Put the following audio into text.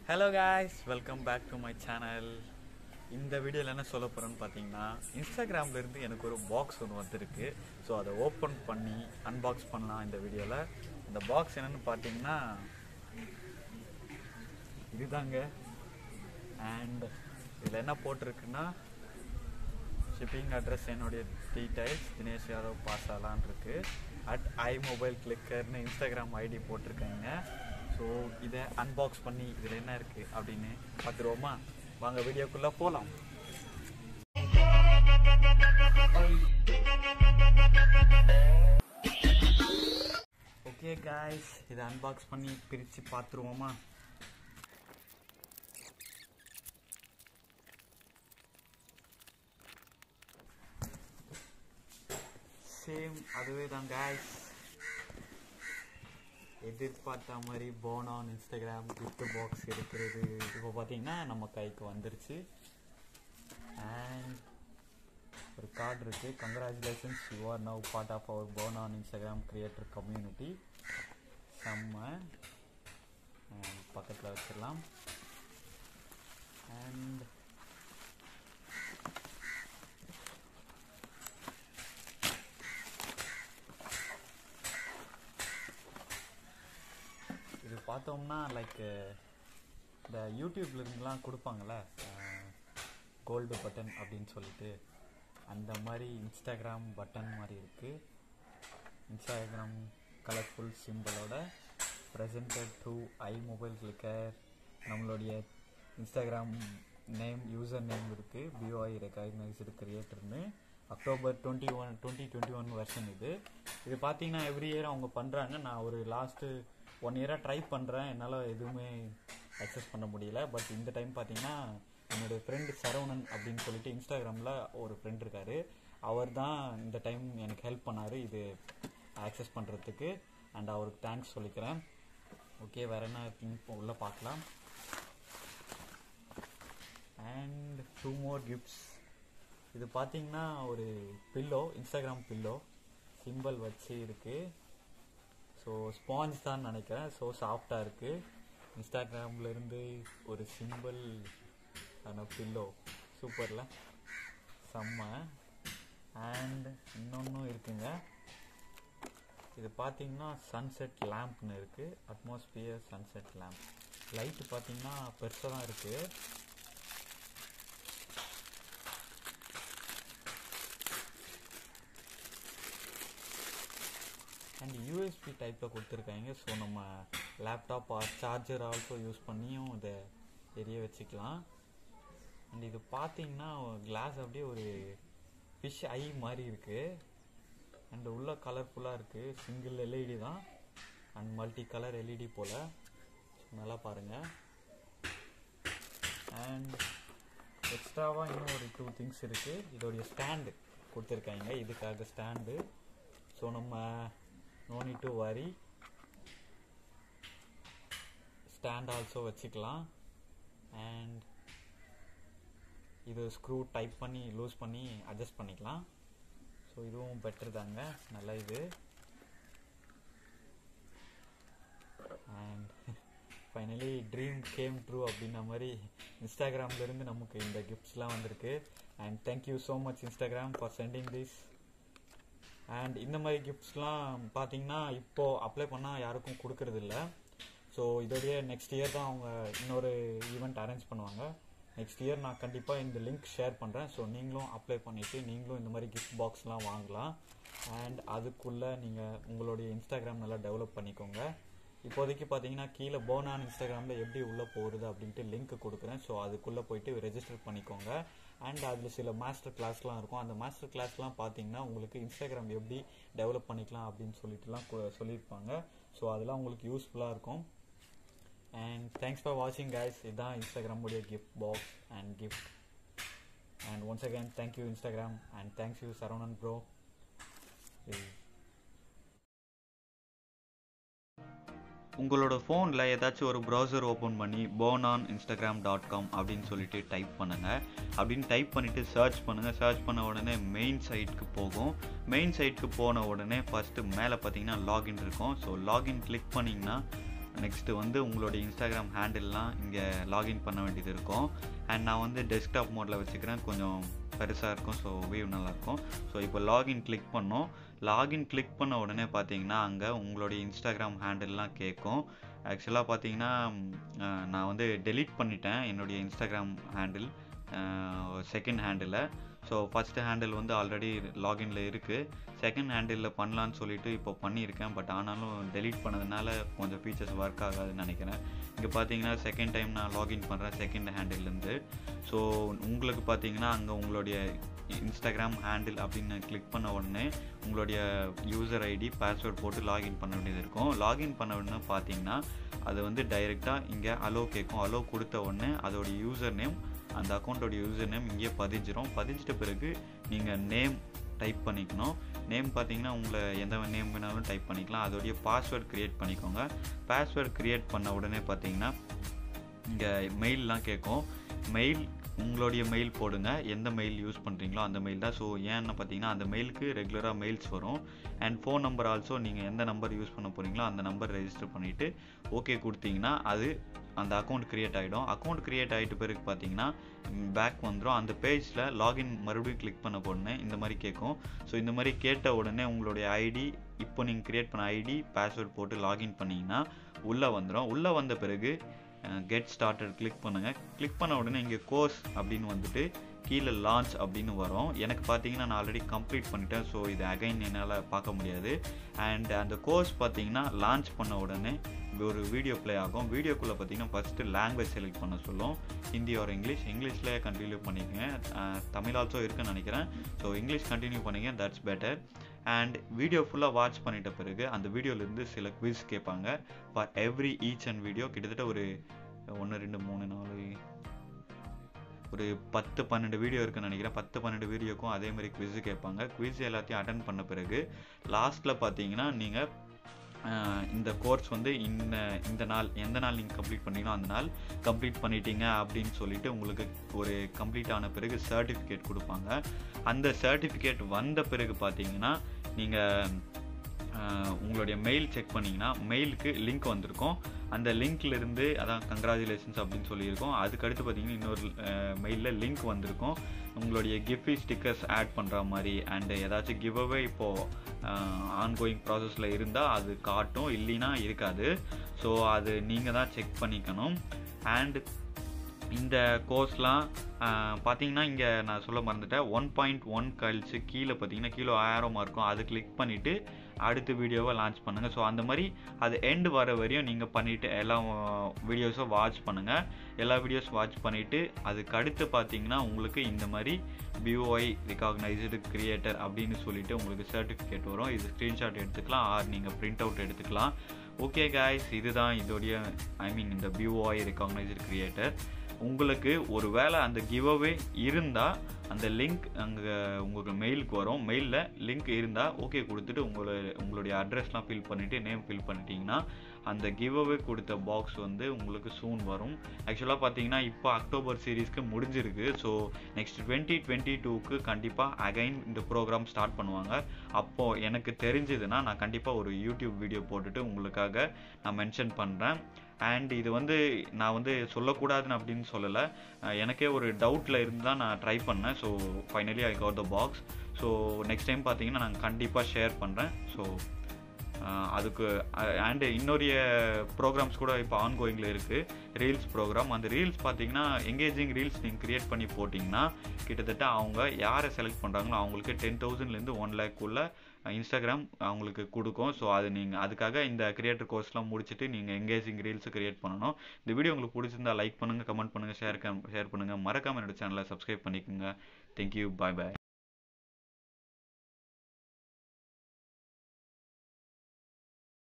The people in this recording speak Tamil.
hello guys welcome back to my channel இந்த வீடியோவில் என்ன சொல்ல போகிறேன்னு பார்த்தீங்கன்னா இன்ஸ்டாகிராம்ல இருந்து எனக்கு ஒரு பாக்ஸ் ஒன்று வந்திருக்கு ஸோ அதை ஓப்பன் பண்ணி அன்பாக்ஸ் பண்ணலாம் இந்த வீடியோவில் இந்த பாக்ஸ் என்னன்னு பார்த்தீங்கன்னா இதுதாங்க அண்ட் இதில் என்ன போட்டிருக்குன்னா ஷிப்பிங் அட்ரஸ் என்னுடைய டீடைல்ஸ் தினேஷ் யாதவ் பாசாலான் இருக்கு அட் ஐ மொபைல் கிளிக்கர்னு இன்ஸ்டாகிராம் ஐடி போட்டிருக்காங்க ஸோ இதை அன்பாக்ஸ் பண்ணி இதில் என்ன இருக்குது அப்படின்னு பார்த்துருவோமா வாங்க வீடியோக்குள்ளே போகலாம் ஓகே காய்ஸ் இதை அன்பாக்ஸ் பண்ணி பிரித்து பார்த்துருவோமா சேம் அதுவே தான் காய்ஸ் எதிர்பார்த்த மாதிரி போனான் இன்ஸ்டாகிராம் கிஃப்ட் பாக்ஸ் இருக்கிறது இப்போ பார்த்தீங்கன்னா நம்ம கைக்கு வந்துருச்சு அண்ட் ஒரு கார்டு இருக்கு congratulations you are now part of our phone on Instagram creator community செம்ம And பக்கத்தில் வச்சிடலாம் அண்ட் இது பார்த்தோம்னா லைக் இந்த யூடியூப்ல இருந்துலாம் கொடுப்பாங்கல்ல கோல்டு பட்டன் அப்படின்னு சொல்லிட்டு அந்த மாதிரி இன்ஸ்டாகிராம் பட்டன் மாதிரி இருக்கு இன்ஸ்டாகிராம் கலர்ஃபுல் சிம்பிளோட presented to I mobile clicker நம்மளுடைய இன்ஸ்டாகிராம் நேம் யூசர் நேம் இருக்கு பிஓஐ ரெக்கக்னைஸ்டு கிரியேட்டர்னு October twenty one twenty twenty one version இது இது பார்த்தீங்கன்னா எவ்ரி இயர் அவங்க பண்ணுறாங்க நான் ஒரு லாஸ்ட்டு ஒன் இயராக ட்ரை பண்ணுறேன் என்னால் எதுவுமே அக்சஸ் பண்ண முடியல பட் இந்த டைம் பார்த்தீங்கன்னா என்னுடைய ஃப்ரெண்டு சரவணன் அப்படின்னு சொல்லிட்டு இன்ஸ்டாகிராமில் ஒரு ஃப்ரெண்ட் இருக்காரு அவர் தான் இந்த டைம் எனக்கு ஹெல்ப் பண்ணார் இது ஆக்சஸ் பண்ணுறதுக்கு அண்ட் அவருக்கு தேங்க்ஸ் சொல்லிக்கிறேன் ஓகே வேற என்ன திங்க் உள்ளே பார்க்கலாம் அண்ட் டூ மோர் கிஃப்ட்ஸ் இது பார்த்தீங்கன்னா ஒரு பில்லோ இன்ஸ்டாகிராம் பில்லோ சிம்பிள் வச்சு இருக்கு ஸோ ஸ்பாஞ்ச் தான் நினைக்கிறேன் ஸோ சாஃப்டாக இருக்கு இன்ஸ்டாகிராம்ல இருந்து ஒரு சிம்பிள் ஆன பில்லோ சூப்பரில் செம்ம அண்ட் இன்னொன்றும் இருக்குங்க இது பார்த்தீங்கன்னா சன்செட் லேம்ப்னு இருக்கு அட்மாஸ்பியர் சன்செட் லேம்ப் லைட் பார்த்தீங்கன்னா பெருசாக தான் இருக்கு அண்ட் யூஎஸ்பி டைப்பில் கொடுத்துருக்காங்க ஸோ நம்ம laptop or charger also use பண்ணியும் இதை எரிய வச்சுக்கலாம் அண்ட் இது பார்த்தீங்கன்னா கிளாஸ் அப்படியே ஒரு ஃபிஷ் ஐ மாதிரி இருக்கு அண்ட் உள்ள கலர்ஃபுல்லாக இருக்கு சிங்கிள் எல்இடி தான் அண்ட் மல்டி கலர் எல்இடி போல் நல்லா பாருங்க அண்ட் எக்ஸ்ட்ராவாக இன்னும் ஒரு டூ திங்ஸ் இருக்கு இதோடைய ஸ்டாண்டு கொடுத்துருக்காங்க இதுக்காக ஸ்டாண்டு ஸோ நம்ம no need to worry stand also வச்சுக்கலாம் அண்ட் இது ஸ்க்ரூ டைப் பண்ணி லூஸ் பண்ணி அட்ஜஸ்ட் பண்ணிக்கலாம் ஸோ இதுவும் பெட்டர் தாங்க நல்ல இது and finally dream came true அப்படின்ன மாதிரி இன்ஸ்டாகிராம்லேருந்து நமக்கு இந்த கிஃப்ட்ஸ்லாம் வந்திருக்கு and thank you so much Instagram for sending this and இந்த மாதிரி கிஃப்ட்ஸ்லாம் பார்த்தீங்கன்னா இப்போ அப்ளை பண்ணால் யாருக்கும் கொடுக்கறது இல்லை ஸோ இதோடைய நெக்ஸ்ட் இயர் தான் அவங்க இன்னொரு ஈவெண்ட் அரேஞ்ச் பண்ணுவாங்க நெக்ஸ்ட் இயர் நான் கண்டிப்பாக இந்த லிங்க் ஷேர் பண்ணுறேன் ஸோ நீங்களும் அப்ளை பண்ணிவிட்டு நீங்களும் இந்த மாதிரி கிஃப்ட் பாக்ஸ்லாம் வாங்கலாம் அண்ட் அதுக்குள்ளே நீங்கள் உங்களுடைய இன்ஸ்டாகிராம் நல்லா டெவலப் பண்ணிக்கோங்க இப்போதைக்கு பார்த்தீங்கன்னா கீழே போனான் இன்ஸ்டாகிராமில் எப்படி உள்ளே போகிறது அப்படின்ட்டு லிங்க் கொடுக்குறேன் ஸோ அதுக்குள்ளே போயிட்டு ரெஜிஸ்டர் பண்ணிக்கோங்க அண்ட் அதில் சில மாஸ்டர் கிளாஸ்லாம் இருக்கும் அந்த மாஸ்டர் கிளாஸ்லாம் பார்த்தீங்கன்னா உங்களுக்கு இன்ஸ்டாகிராம் எப்படி டெவலப் பண்ணிக்கலாம் அப்படின்னு சொல்லிட்டுலாம் சொல்லியிருப்பாங்க ஸோ அதெல்லாம் உங்களுக்கு யூஸ்ஃபுல்லாக இருக்கும் அண்ட் தேங்க்ஸ் ஃபார் வாட்சிங் கைஸ் இதுதான் இன்ஸ்டாகிராமுடைய gift box and gift and once again thank you Instagram and thanks you Saravanan bro உங்களோட ஃபோனில் ஏதாச்சும் ஒரு ப்ரௌசர் ஓப்பன் பண்ணி போனான் இன்ஸ்டாகிராம் டாட் காம் அப்படின்னு சொல்லிட்டு டைப் பண்ணுங்கள் அப்படின்னு டைப் பண்ணிவிட்டு சர்ச் பண்ணுங்கள் சர்ச் பண்ண உடனே மெயின் சைட்டுக்கு போகும் மெயின் சைட்டுக்கு போன உடனே ஃபஸ்ட்டு மேலே பார்த்தீங்கன்னா லாகின் இருக்கும் ஸோ லாகின் கிளிக் பண்ணிங்கன்னா நெக்ஸ்ட்டு வந்து உங்களுடைய இன்ஸ்டாகிராம் ஹேண்டில்லாம் இங்கே லாகின் பண்ண வேண்டியது இருக்கும் அண்ட் நான் வந்து டெஸ்க்டாப் மோடில் வச்சுக்கிறேன் கொஞ்சம் பெருசாக இருக்கும் ஸோ வியூ நல்லாயிருக்கும் ஸோ இப்போ லாகின் கிளிக் பண்ணோம் லாகின் கிளிக் பண்ண உடனே பார்த்தீங்கன்னா அங்கே உங்களுடைய இன்ஸ்டாகிராம் ஹேண்டில்லாம் கேட்கும் ஆக்சுவலாக பார்த்தீங்கன்னா நான் வந்து டெலீட் பண்ணிட்டேன் என்னுடைய Instagram handle second handle so first handle வந்து ஆல்ரெடி லாகின்ல இருக்குது செகண்ட் ஹேண்டிலில் பண்ணலான்னு சொல்லிட்டு இப்போ பண்ணியிருக்கேன் பட் ஆனாலும் டெலீட் பண்ணதுனால கொஞ்சம் ஃபீச்சர்ஸ் ஒர்க் ஆகாதுன்னு நினைக்கிறேன் இங்கே பார்த்தீங்கன்னா செகண்ட் டைம் நான் லாகின் பண்ணுறேன் செகண்ட் ஹேண்டில்லேருந்து ஸோ உங்களுக்கு பார்த்தீங்கன்னா அங்கே உங்களுடைய இன்ஸ்டாகிராம் ஹேண்டில் அப்படின்னு கிளிக் பண்ண உடனே உங்களுடைய யூசர் ஐடி பாஸ்வேர்ட் போட்டு லாகின் பண்ண வேண்டியது இருக்கும் லாகின் பண்ண உடனே பார்த்தீங்கன்னா அது வந்து டைரெக்டாக இங்கே அலோ கேட்கும் அலோ கொடுத்த உடனே அதோட யூசர் நேம் அந்த அக்கௌண்ட்டோட யூசர் நேம் இங்கேயே பதிஞ்சிரும் பதிஞ்சிட்ட பிறகு நீங்கள் நேம் டைப் பண்ணிக்கணும் நேம் பார்த்தீங்கன்னா உங்களை எந்த நேம் வேணாலும் டைப் பண்ணிக்கலாம் அதோடைய பாஸ்வேர்ட் க்ரியேட் பண்ணிக்கோங்க பாஸ்வேர்ட் க்ரியேட் பண்ண உடனே பார்த்தீங்கன்னா இங்கே மெயிலெலாம் கேட்கும் மெயில் உங்களுடைய மெயில் போடுங்க எந்த மெயில் யூஸ் பண்ணுறீங்களோ அந்த மெயில் தான் ஸோ ஏன்னு பார்த்தீங்கன்னா அந்த மெயிலுக்கு ரெகுலராக மெயில்ஸ் வரும் அண்ட் ஃபோன் நம்பர் ஆல்சோ நீங்கள் எந்த நம்பர் யூஸ் பண்ண போகிறீங்களோ அந்த நம்பர் ரெஜிஸ்டர் பண்ணிவிட்டு ஓகே கொடுத்தீங்கன்னா அது அந்த அக்கௌண்ட் க்ரியேட் ஆகிடும் அக்கௌண்ட் க்ரியேட் ஆகிட்ட பிறகு பார்த்தீங்கன்னா பேக் வந்துடும் அந்த பேஜில் லாகின் மறுபடியும் கிளிக் பண்ண உடனே இந்த மாதிரி கேட்கும் ஸோ இந்த மாதிரி கேட்ட உடனே உங்களுடைய ஐடி இப்போ நீங்கள் க்ரியேட் பண்ண ஐடி பாஸ்வேர்ட் போட்டு லாகின் பண்ணிங்கன்னா உள்ளே வந்துடும் உள்ளே வந்த பிறகு கெட் ஸ்டார்டட் கிளிக் பண்ணுங்கள் கிளிக் பண்ண உடனே இங்கே கோர்ஸ் அப்படின்னு வந்துட்டு கீழே லான்ச் அப்படின்னு வரும் எனக்கு பார்த்தீங்கன்னா நான் ஆல்ரெடி கம்ப்ளீட் பண்ணிட்டேன் ஸோ இது அகைன் என்னால் பார்க்க முடியாது அண்ட் அந்த கோர்ஸ் பார்த்தீங்கன்னா லான்ச் பண்ண உடனே ஒரு வீடியோ ப்ளே ஆகும் வீடியோக்குள்ளே பார்த்தீங்கன்னா ஃபஸ்ட்டு லாங்குவேஜ் செலக்ட் பண்ண சொல்லும் ஹிந்தி ஒரு இங்கிலீஷ் இங்கிலீஷில் கண்டினியூ பண்ணிக்கங்க தமிழ் ஆல்சோ இருக்குன்னு நினைக்கிறேன் ஸோ இங்கிலீஷ் கண்டினியூ பண்ணிங்க தட்ஸ் பெட்டர் அண்ட் வீடியோ ஃபுல்லாக வாட்ச் பண்ணிட்ட பிறகு அந்த வீடியோலேருந்து சில குவிஸ் கேட்பாங்க for every each and video கிட்டத்தட்ட ஒரு ஒன்று ரெண்டு மூணு நாலு ஒரு பத்து பன்னெண்டு வீடியோ இருக்குன்னு நினைக்கிறேன் பத்து பன்னெண்டு வீடியோக்கும் அதே மாதிரி குவிஸ் கேட்பாங்க குவிஸ் எல்லாத்தையும் அட்டன் பண்ண பிறகு லாஸ்ட்டில் பார்த்தீங்கன்னா நீங்கள் இந்த கோர்ஸ் வந்து இந்த இந்த நாள் எந்த நாள் நீங்கள் கம்ப்ளீட் பண்ணீங்களோ அந்த நாள் கம்ப்ளீட் பண்ணிட்டீங்க அப்படின்னு சொல்லிட்டு உங்களுக்கு ஒரு கம்ப்ளீட் ஆன பிறகு சர்டிஃபிகேட் கொடுப்பாங்க அந்த சர்டிஃபிகேட் வந்த பிறகு பார்த்தீங்கன்னா நீங்கள் உங்களுடைய மெயில் செக் பண்ணிங்கன்னா மெயிலுக்கு லிங்க் வந்திருக்கும் அந்த லிங்க்லேருந்து அதான் கங்க்ராச்சுலேஷன்ஸ் அப்படின்னு சொல்லியிருக்கோம் அதுக்கடுத்து பார்த்தீங்கன்னா இன்னொரு மெயிலில் லிங்க் வந்திருக்கும் உங்களுடைய கிஃப்டி ஸ்டிக்கர்ஸ் ஆட் பண்ணுற மாதிரி அண்டு ஏதாச்சும் கிவ் அவே இப்போது ஆன்கோயிங் ப்ராசஸில் இருந்தால் அது காட்டும் இல்லைன்னா இருக்காது ஸோ அது நீங்கள் தான் செக் பண்ணிக்கணும் அண்ட் இந்த கோர்ஸ்லாம் பார்த்தீங்கன்னா இங்கே நான் சொல்ல மறந்துட்டேன் ஒன் பாயிண்ட் ஒன் கழிச்சு கீழே பார்த்தீங்கன்னா கீழே ஆயிரமா இருக்கும் அது கிளிக் பண்ணிவிட்டு அடுத்த வீடியோவை லான்ச் பண்ணுங்கள் ஸோ அந்த மாதிரி அது எண்டு வர வரையும் நீங்கள் பண்ணிவிட்டு எல்லா வீடியோஸும் வாட்ச் பண்ணுங்கள் எல்லா வீடியோஸ் வாட்ச் பண்ணிவிட்டு அதுக்கு அடுத்து பார்த்தீங்கன்னா உங்களுக்கு இந்த மாதிரி பிஓஐ ரிகாக்னைஸ்டு கிரியேட்டர் அப்படின்னு சொல்லிட்டு உங்களுக்கு சர்டிஃபிகேட் வரும் இது ஸ்க்ரீன்ஷாட் எடுத்துக்கலாம் ஆர் நீங்கள் பிரிண்ட் அவுட் எடுத்துக்கலாம் ஓகே காய்ஸ் இதுதான் இதோடைய ஐ மீன் இந்த பிஓஐ ரிகாக்னைஸ்டு கிரியேட்டர் உங்களுக்கு ஒரு வேளை அந்த கிவ்அவே இருந்தால் அந்த லிங்க் அங்கே உங்களுக்கு மெயிலுக்கு வரும் மெயிலில் லிங்க் இருந்தால் ஓகே கொடுத்துட்டு உங்களை உங்களுடைய அட்ரஸ்லாம் ஃபில் பண்ணிவிட்டு நேம் ஃபில் பண்ணிட்டீங்கன்னா அந்த கிவ்அவே கொடுத்த பாக்ஸ் வந்து உங்களுக்கு சூன் வரும் ஆக்சுவலாக பார்த்தீங்கன்னா இப்போ அக்டோபர் சீரீஸ்க்கு முடிஞ்சிருக்கு ஸோ நெக்ஸ்ட் டுவெண்ட்டி டுவெண்ட்டி டூக்கு கண்டிப்பாக அகைன் இந்த ப்ரோக்ராம் ஸ்டார்ட் பண்ணுவாங்க அப்போது எனக்கு தெரிஞ்சதுன்னா நான் கண்டிப்பாக ஒரு யூடியூப் வீடியோ போட்டுட்டு உங்களுக்காக நான் மென்ஷன் பண்ணுறேன் அண்ட் இது வந்து நான் வந்து சொல்லக்கூடாதுன்னு அப்படின்னு சொல்லலை எனக்கே ஒரு டவுட்டில் இருந்து தான் நான் ட்ரை பண்ணேன் so finally I got the box so next time பார்த்தீங்கன்னா நான் கண்டிப்பாக ஷேர் பண்ணுறேன் ஸோ அதுக்கு அண்டு இன்னொரு ப்ரோக்ராம்ஸ் கூட இப்போ ஆன்கோயிங்கில் இருக்குது ரீல்ஸ் ப்ரோக்ராம் அந்த ரீல்ஸ் பார்த்தீங்கன்னா எங்கேஜிங் ரீல்ஸ் நீங்கள் க்ரியேட் பண்ணி போட்டிங்கன்னா கிட்டத்தட்ட அவங்க யாரை செலக்ட் பண்ணுறாங்களோ அவங்களுக்கு டென் தௌசண்ட்லேருந்து ஒன் லேக்குள்ளே இன்ஸ்டாகிராம் அவங்களுக்கு கொடுக்கும் ஸோ அது நீங்கள் அதுக்காக இந்த கிரியேட்டர் கோர்ஸ்லாம் முடிச்சுட்டு நீங்கள் எங்கேஜிங் ரீல்ஸ் கிரியேட் பண்ணணும் இந்த வீடியோ உங்களுக்கு பிடிச்சிருந்தா லைக் பண்ணுங்கள் கமெண்ட் பண்ணுங்கள் ஷேர் ஷேர் பண்ணுங்கள் மறக்காமல் என்னோட சேனலை சப்ஸ்கிரைப் பண்ணிக்கோங்க தேங்க்யூ பாய் பாய்